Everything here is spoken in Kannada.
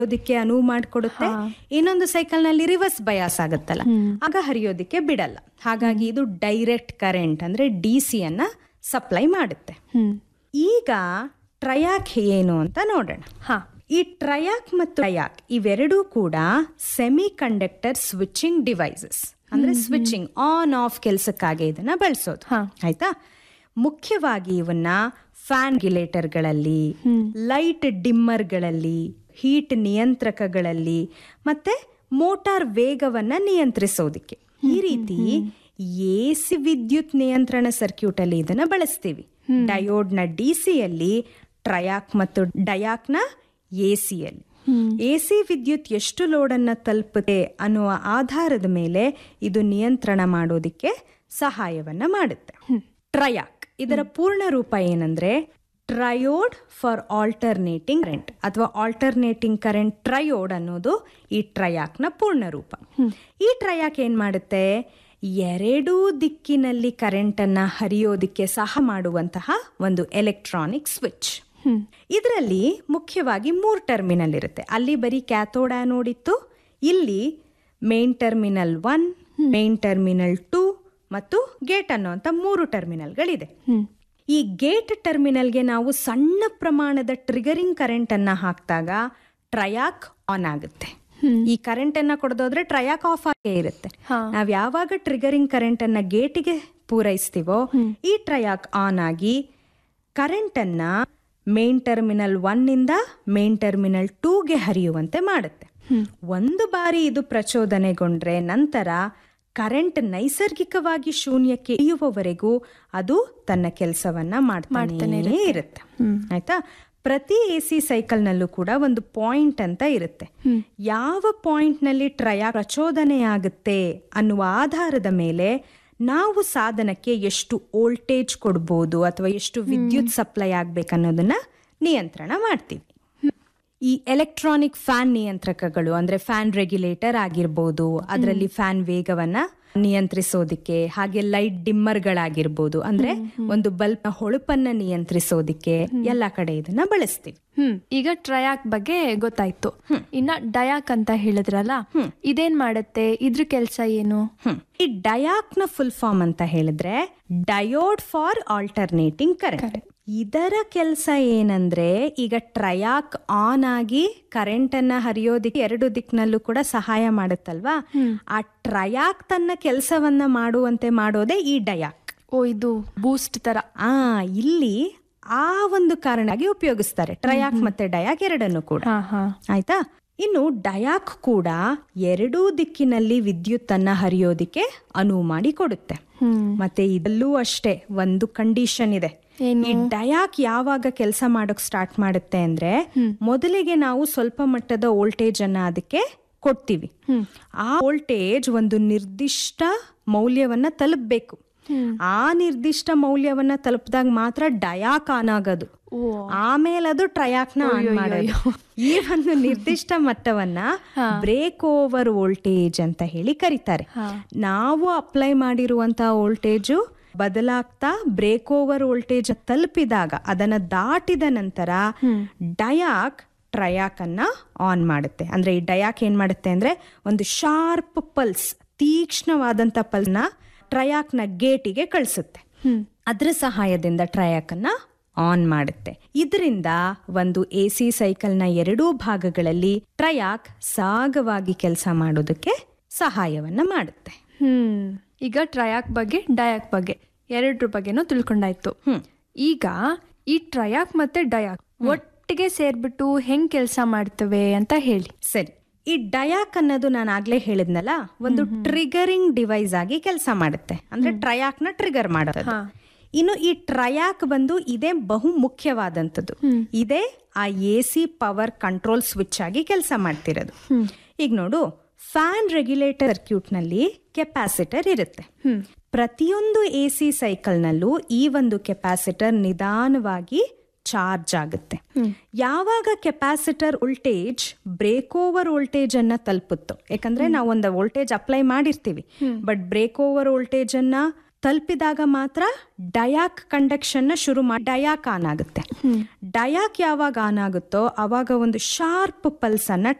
ಹರಿಯೋದಿಕ್ಕೆ ಅನುವು ಮಾಡಿಕೊಡುತ್ತೆ ಇನ್ನೊಂದು ಸೈಕಲ್ ನಲ್ಲಿ ರಿವರ್ಸ್ ಬಯಾಸ್ ಆಗುತ್ತಲ್ಲ ಆಗ ಹರಿಯೋದಿಕ್ಕೆ ಬಿಡಲ್ಲ ಹಾಗಾಗಿ ಇದು ಡೈರೆಕ್ಟ್ ಕರೆಂಟ್ ಅಂದ್ರೆ ಡಿ ಸಿ ಅನ್ನ ಸಪ್ಲೈ ಮಾಡುತ್ತೆ ಹ್ಮ್ ಈಗ ಟ್ರಯಾಕ್ ಏನು ಅಂತ ನೋಡೋಣ ಹಾ ಈ ಟ್ರಯಾಕ್ ಮತ್ತು ಟ್ರಯಾಕ್ ಇವೆರಡೂ ಕೂಡ ಸೆಮಿ ಕಂಡಕ್ಟರ್ ಸ್ವಿಚಿಂಗ್ ಡಿವೈಸಸ್ ಅಂದ್ರೆ ಸ್ವಿಚಿಂಗ್ ಆನ್ ಆಫ್ ಕೆಲಸಕ್ಕಾಗಿ ಇದನ್ನ ಬಳಸೋದು ಹಾ. ಆಯ್ತಾ ಮುಖ್ಯವಾಗಿ ಇವನ್ನ ಫ್ಯಾನ್ ಗಿಲೇಟರ್ಗಳಲ್ಲಿ ಲೈಟ್ ಡಿಮ್ಮರ್ಗಳಲ್ಲಿ ಹೀಟ್ ನಿಯಂತ್ರಕಗಳಲ್ಲಿ ಮತ್ತೆ ಮೋಟಾರ್ ವೇಗವನ್ನ ನಿಯಂತ್ರಿಸೋದಿಕ್ಕೆ ಈ ರೀತಿ ಎಸಿ ವಿದ್ಯುತ್ ನಿಯಂತ್ರಣ ಸರ್ಕ್ಯೂಟ್ ಅಲ್ಲಿ ಇದನ್ನ ಬಳಸ್ತೀವಿ ಡಯೋಡ್ನ ಡಿ ಸಿಯಲ್ಲಿ ಟ್ರಯಾಕ್ ಮತ್ತು ಡಯಾಕ್ನ ಎಸಿಯಲ್ಲಿ ಎಸಿ ವಿದ್ಯುತ್ ಎಷ್ಟು ಲೋಡನ್ನ ತಲುಪುತ್ತೆ ಅನ್ನುವ ಆಧಾರದ ಮೇಲೆ ಇದು ನಿಯಂತ್ರಣ ಮಾಡೋದಿಕ್ಕೆ ಸಹಾಯವನ್ನ ಮಾಡುತ್ತೆ ಟ್ರಯಾಕ್ ಇದರ ಪೂರ್ಣ ರೂಪ ಏನಂದ್ರೆ ಟ್ರಯೋಡ್ ಫಾರ್ ಆಲ್ಟರ್ನೇಟಿಂಗ್ ಕರೆಂಟ್ ಅಥವಾ ಆಲ್ಟರ್ನೇಟಿಂಗ್ ಕರೆಂಟ್ ಟ್ರಯೋಡ್ ಅನ್ನೋದು ಈ ಟ್ರಯಾಕ್ನ ಪೂರ್ಣ ರೂಪ ಈ ಟ್ರಯಾಕ್ ಏನ್ ಮಾಡುತ್ತೆ ಎರಡೂ ದಿಕ್ಕಿನಲ್ಲಿ ಕರೆಂಟನ್ನ ಹರಿಯೋದಿಕ್ಕೆ ಸಹ ಮಾಡುವಂತಹ ಒಂದು ಎಲೆಕ್ಟ್ರಾನಿಕ್ ಸ್ವಿಚ್ ಇದರಲ್ಲಿ ಮುಖ್ಯವಾಗಿ ಮೂರು ಟರ್ಮಿನಲ್ ಇರುತ್ತೆ ಅಲ್ಲಿ ಬರೀ ಕ್ಯಾಥೋಡ್ ಆನೋಡ್ ಇತ್ತು ಇಲ್ಲಿ main terminal one main terminal two ಮತ್ತು ಗೇಟ್ ಅನ್ನುವಂಥ ಮೂರು ಟರ್ಮಿನಲ್ಗಳಿದೆ ಈ ಗೇಟ್ ಟರ್ಮಿನಲ್ಗೆ ನಾವು ಸಣ್ಣ ಪ್ರಮಾಣದ ಟ್ರಿಗರಿಂಗ್ ಕರೆಂಟ್ ಅನ್ನ ಹಾಕಿದಾಗ ಟ್ರಯಾಕ್ ಆನ್ ಆಗುತ್ತೆ ಈ ಕರೆಂಟ್ ಅನ್ನ ಕೊಡದೋದ್ರೆ ಟ್ರಯಾಕ್ ಆಫ್ ಆಗೇ ಇರುತ್ತೆ ನಾವ್ ಯಾವಾಗ ಟ್ರಿಗರಿಂಗ್ ಕರೆಂಟ್ ಅನ್ನ ಗೇಟಿಗೆ ಪೂರೈಸ್ತೀವೋ ಈ ಟ್ರಯಾಕ್ ಆನ್ ಆಗಿ ಕರೆಂಟ್ ಅನ್ನ ಮೇನ್ ಟರ್ಮಿನಲ್ ಒನ್ ಇಂದ ಮೇನ್ ಟರ್ಮಿನಲ್ ಟೂಗೆ ಹರಿಯುವಂತೆ ಮಾಡುತ್ತೆ ಒಂದು ಬಾರಿ ಇದು ಪ್ರಚೋದನೆಗೊಂಡ್ರೆ ನಂತರ ಕರೆಂಟ್ ನೈಸರ್ಗಿಕವಾಗಿ ಶೂನ್ಯಕ್ಕೆ ಇಳಿಯುವವರೆಗೂ ಅದು ತನ್ನ ಕೆಲಸವನ್ನ ಮಾಡ್ತಾನೆ ಇರುತ್ತೆ ಆಯ್ತಾ ಪ್ರತಿ ಎ ಸಿ ಸೈಕಲ್ನಲ್ಲೂ ಕೂಡ ಒಂದು ಪಾಯಿಂಟ್ ಅಂತ ಇರುತ್ತೆ ಯಾವ ಪಾಯಿಂಟ್ನಲ್ಲಿ ಟ್ರಯ ಪ್ರಚೋದನೆ ಆಗುತ್ತೆ ಅನ್ನುವ ಆಧಾರದ ಮೇಲೆ ನಾವು ಸಾಧನಕ್ಕೆ ಎಷ್ಟು ವೋಲ್ಟೇಜ್ ಕೊಡ್ಬೋದು ಅಥವಾ ಎಷ್ಟು ವಿದ್ಯುತ್ ಸಪ್ಲೈ ಆಗ್ಬೇಕನ್ನೋದನ್ನ ನಿಯಂತ್ರಣ ಮಾಡ್ತೀವಿ ಈ ಎಲೆಕ್ಟ್ರಾನಿಕ್ ಫ್ಯಾನ್ ನಿಯಂತ್ರಕಗಳು ಅಂದ್ರೆ ಫ್ಯಾನ್ ರೆಗ್ಯುಲೇಟರ್ ಆಗಿರ್ಬೋದು ಅದರಲ್ಲಿ ಫ್ಯಾನ್ ವೇಗವನ್ನ ನಿಯಂತ್ರಿಸೋದಿಕ್ಕೆ ಹಾಗೆ ಲೈಟ್ ಡಿಮ್ಮರ್ಗಳಾಗಿರ್ಬೋದು ಅಂದ್ರೆ ಒಂದು ಬಲ್ಬ್ ಹೊಳಪನ್ನ ನಿಯಂತ್ರಿಸೋದಿಕ್ಕೆ ಎಲ್ಲ ಕಡೆ ಇದನ್ನ ಬಳಸ್ತೀವಿ ಹ್ಮ್ ಈಗ ಟ್ರಯಾಕ್ ಬಗ್ಗೆ ಗೊತ್ತಾಯ್ತು ಇನ್ನ ಡಯಾಕ್ ಅಂತ ಹೇಳಿದ್ರಲ್ಲ ಇದೇನ್ ಮಾಡತ್ತೆ ಇದ್ರ ಕೆಲ್ಸ ಏನು ಹ್ಮ್. ಈ ಡಯಾಕ್ ನ ಫುಲ್ ಫಾರ್ಮ್ ಅಂತ ಹೇಳಿದ್ರೆ ಡಯೋಡ್ ಫಾರ್ ಆಲ್ಟರ್ನೇಟಿಂಗ್ ಕರೆಂಟ್ ಇದರ ಕೆಲಸ ಏನಂದ್ರೆ ಈಗ ಟ್ರಯಾಕ್ ಆನ್ ಆಗಿ ಕರೆಂಟ್ ಅನ್ನ ಹರಿಯೋದಿಕ್ಕೆ ಎರಡು ದಿಕ್ನಲ್ಲೂ ಕೂಡ ಸಹಾಯ ಮಾಡುತ್ತಲ್ವಾ ಆ ಟ್ರಯಾಕ್ ತನ್ನ ಕೆಲಸವನ್ನ ಮಾಡುವಂತೆ ಮಾಡೋದೇ ಈ ಡಯಾಕ್ ಓ ಇದು ಬೂಸ್ಟ್ ತರ ಆ ಇಲ್ಲಿ ಆ ಒಂದು ಕಾರಣವಾಗಿ ಉಪಯೋಗಿಸ್ತಾರೆ ಟ್ರಯಾಕ್ ಮತ್ತೆ ಡಯಾಕ್ ಎರಡನ್ನು ಕೂಡ ಹಾ ಹಾ ಆಯ್ತಾ ಇನ್ನು ಡಯಾಕ್ ಕೂಡ ಎರಡೂ ದಿಕ್ಕಿನಲ್ಲಿ ವಿದ್ಯುತ್ ಅನ್ನ ಹರಿಯೋದಿಕ್ಕೆ ಅನುವು ಮಾಡಿ ಕೊಡುತ್ತೆ ಮತ್ತೆ ಇದಲ್ಲೂ ಅಷ್ಟೇ ಒಂದು ಕಂಡೀಷನ್ ಇದೆ ಈ ಡಯಾಕ್ ಯಾವಾಗ ಕೆಲಸ ಮಾಡೋಕ್ ಸ್ಟಾರ್ಟ್ ಮಾಡುತ್ತೆ ಅಂದ್ರೆ ಮೊದಲಿಗೆ ನಾವು ಸ್ವಲ್ಪ ಮಟ್ಟದ ವೋಲ್ಟೇಜ್ ಅನ್ನ ಅದಕ್ಕೆ ಕೊಡ್ತೀವಿ ಆ ವೋಲ್ಟೇಜ್ ಒಂದು ನಿರ್ದಿಷ್ಟ ಮೌಲ್ಯವನ್ನ ತಲುಪಬೇಕು ಆ ನಿರ್ದಿಷ್ಟ ಮೌಲ್ಯವನ್ನ ತಲುಪಿದಾಗ ಮಾತ್ರ ಡಯಾಕ್ ಆನ್ ಆಗೋದು ಆಮೇಲೆ ಅದು ಟ್ರಯಾಕ್ನ ಆನ್ ಮಾಡೋದು ಈ ಒಂದು ನಿರ್ದಿಷ್ಟ ಮಟ್ಟವನ್ನ ಬ್ರೇಕ್ ಓವರ್ ವೋಲ್ಟೇಜ್ ಅಂತ ಹೇಳಿ ಕರೀತಾರೆ ನಾವು ಅಪ್ಲೈ ಮಾಡಿರುವಂತಹ ವೋಲ್ಟೇಜು ಬದಲಾಗ್ತಾ ಬ್ರೇಕ್ ಓವರ್ ವೋಲ್ಟೇಜ್ ತಲುಪಿದಾಗ ಅದನ್ನ ದಾಟಿದ ನಂತರ ಡಯಾಕ್ ಟ್ರಯಾಕ್ ಅನ್ನ ಆನ್ ಮಾಡುತ್ತೆ ಅಂದ್ರೆ ಈ ಡಯಾಕ್ ಏನ್ ಮಾಡುತ್ತೆ ಅಂದ್ರೆ ಒಂದು ಶಾರ್ಪ್ ಪಲ್ಸ್ ತೀಕ್ಷ್ಣವಾದಂತ ಪಲ್ಸ್ನ ಟ್ರಯಾಕ್ನ ಗೇಟಿಗೆ ಕಳಿಸುತ್ತೆ ಅದರ ಸಹಾಯದಿಂದ ಟ್ರಯಾಕ್ ಅನ್ನ ಆನ್ ಮಾಡುತ್ತೆ ಇದರಿಂದ ಒಂದು ಎ ಸಿ ಸೈಕಲ್ನ ಎರಡೂ ಭಾಗಗಳಲ್ಲಿ ಟ್ರಯಾಕ್ ಸಾಗವಾಗಿ ಕೆಲಸ ಮಾಡೋದಕ್ಕೆ ಸಹಾಯವನ್ನ ಮಾಡುತ್ತೆ ಹ್ಮ್ ಈಗ ಟ್ರಯಾಕ್ ಬಗ್ಗೆ ಡಯಾಕ್ ಬಗ್ಗೆ ಎರಡ್ರ ಬಗ್ಗೆನೂ ತಿಳ್ಕೊಂಡಾಯ್ತು ಈಗ ಈ ಟ್ರಯಾಕ್ ಮತ್ತೆ ಡಯಾಕ್ ಒಟ್ಟಿಗೆ ಸೇರ್ಬಿಟ್ಟು ಹೆಂಗ್ ಕೆಲಸ ಮಾಡ್ತವೆ ಅಂತ ಹೇಳಿ ಸರಿ ಈ ಡಯಾಕ್ ಅನ್ನೋದು ನಾನು ಆಗ್ಲೇ ಹೇಳಿದ್ನಲ್ಲ ಒಂದು ಟ್ರಿಗರಿಂಗ್ ಡಿವೈಸ್ ಆಗಿ ಕೆಲಸ ಮಾಡುತ್ತೆ ಅಂದ್ರೆ ಟ್ರಯಾಕ್ ನ ಟ್ರಿಗರ್ ಮಾಡೋದು ಇನ್ನು ಈ ಟ್ರಯಾಕ್ ಬಂದು ಇದೇ ಬಹು ಮುಖ್ಯವಾದಂಥದ್ದು ಇದೇ ಆ A C power control switch ಆಗಿ ಕೆಲಸ ಮಾಡ್ತಿರೋದು ಈಗ ನೋಡು ಫ್ಯಾನ್ ರೆಗ್ಯುಲೇಟರ್ ಸರ್ಕ್ಯೂಟ್ ನಲ್ಲಿ ಕೆಪಾಸಿಟರ್ ಇರುತ್ತೆ ಪ್ರತಿಯೊಂದು ಎ ಸಿ ಸೈಕಲ್ನಲ್ಲೂ ಈ ಒಂದು ಕೆಪಾಸಿಟರ್ ನಿಧಾನವಾಗಿ ಚಾರ್ಜ್ ಆಗುತ್ತೆ ಯಾವಾಗ capacitor voltage break over voltage ಅನ್ನ ತಲುಪುತ್ತೋ ಯಾಕಂದ್ರೆ ನಾವು ಒಂದು ವೋಲ್ಟೇಜ್ ಅಪ್ಲೈ ಮಾಡಿರ್ತೀವಿ ಬಟ್ ಬ್ರೇಕ್ ಓವರ್ ವೋಲ್ಟೇಜ್ ಅನ್ನ ತಲುಪಿದಾಗ ಮಾತ್ರ ಡಯಾಕ್ ಕಂಡಕ್ಷನ್ನ ಶುರು ಮಾಡಿ ಡಯಾಕ್ ಆನ್ ಆಗುತ್ತೆ ಡಯಾಕ್ ಯಾವಾಗ ಆನ್ ಆಗುತ್ತೋ ಅವಾಗ ಒಂದು ಶಾರ್ಪ್ ಪಲ್ಸನ್ನು